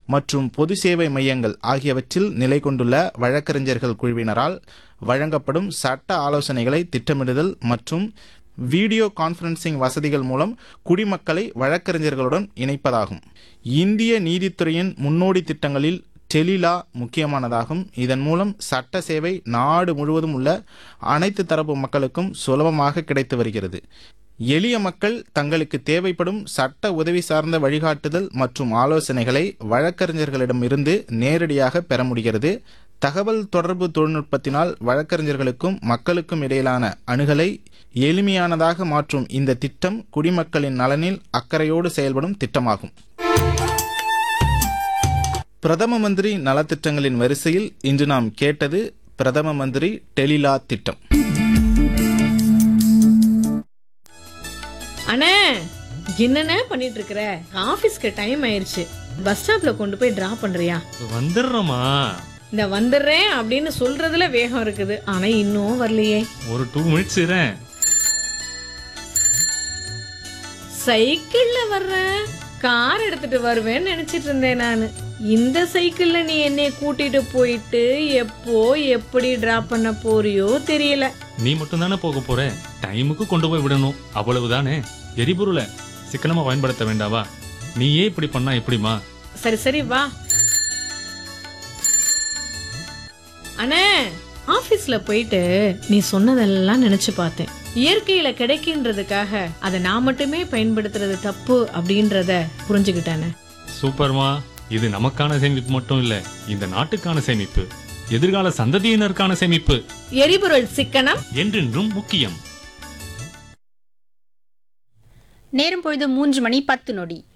மற்றும் பொது சேவை மையங்கள் ஆகியவற்றில் நிலை கொண்டுள்ள வழக்கறிஞர்கள் குழுவினரால் வழங்கப்படும் சட்ட ஆலோசனைகளை திட்டமிடுதல் மற்றும் வீடியோ கான்ஃபரன்சிங் வசதிகள் மூலம் குடிமக்களை வழக்கறிஞர்களுடன் இணைப்பதாகும் இந்திய நீதித்துறையின் முன்னோடி திட்டங்களில் டெலிலா முக்கியமானதாகும் இதன் மூலம் சட்ட சேவை நாடு முழுவதும் உள்ள அனைத்து தரப்பு மக்களுக்கும் சுலபமாக கிடைத்து வருகிறது எளிய மக்கள் தங்களுக்கு தேவைப்படும் சட்ட உதவி சார்ந்த வழிகாட்டுதல் மற்றும் ஆலோசனைகளை வழக்கறிஞர்களிடமிருந்து நேரடியாக பெற முடிகிறது தகவல் தொடர்பு தொழில்நுட்பத்தினால் வழக்கறிஞர்களுக்கும் மக்களுக்கும் இடையிலான அணுகலை எளிமையானதாக மாற்றும் இந்த திட்டம் குடிமக்களின் நலனில் அக்கறையோடு செயல்படும் திட்டமாகும் பிரதம மந்திரி நலத்திட்டங்களின் வரிசையில் இன்று நாம் கேட்டது பிரதம மந்திரி டெலிலா திட்டம் அண்ணே என்னண்ணே பண்ணிட்டு இருக்கிற ஆபீஸ்க்கு டைம் ஆயிருச்சு பஸ் ஸ்டாப்ல கொண்டு போய் டிராப் பண்றியா வந்துடுறோமா இந்த வந்துடுறேன் அப்படின்னு சொல்றதுல வேகம் இருக்குது ஆனா இன்னும் வரலையே ஒரு டூ மினிட்ஸ் இரேன் சைக்கிள்ல வர்றேன் கார் எடுத்துட்டு வருவேன்னு நினைச்சிட்டு இருந்தேன் நான் இந்த சைக்கிள்ல நீ என்னைய கூட்டிட்டு போயிட்டு எப்போ எப்படி டிராப் பண்ண போறியோ தெரியல நீ மட்டும் தானே போக போற டைமுக்கு கொண்டு போய் விடணும் அவ்வளவுதானே எரிபொருளை சிக்கனமா பயன்படுத்த வேண்டாவா நீயே இப்படி பண்ணா எப்படிமா சரி சரி வா அண்ணே ஆபீஸ்ல போயிட்டு நீ சொன்னதெல்லாம் நினைச்சு பார்த்தேன் இயற்கையில கிடைக்கின்றதுக்காக அதை நான் மட்டுமே பயன்படுத்துறது தப்பு அப்படின்றத புரிஞ்சுக்கிட்டானே சூப்பர்மா இது நமக்கான சேமிப்பு மட்டும் இல்ல இந்த நாட்டுக்கான சேமிப்பு எதிர்கால சந்ததியினருக்கான சேமிப்பு எரிபொருள் சிக்கனம் என்றென்றும் முக்கியம் நேரம் பொழுது மூன்று மணி பத்து நொடி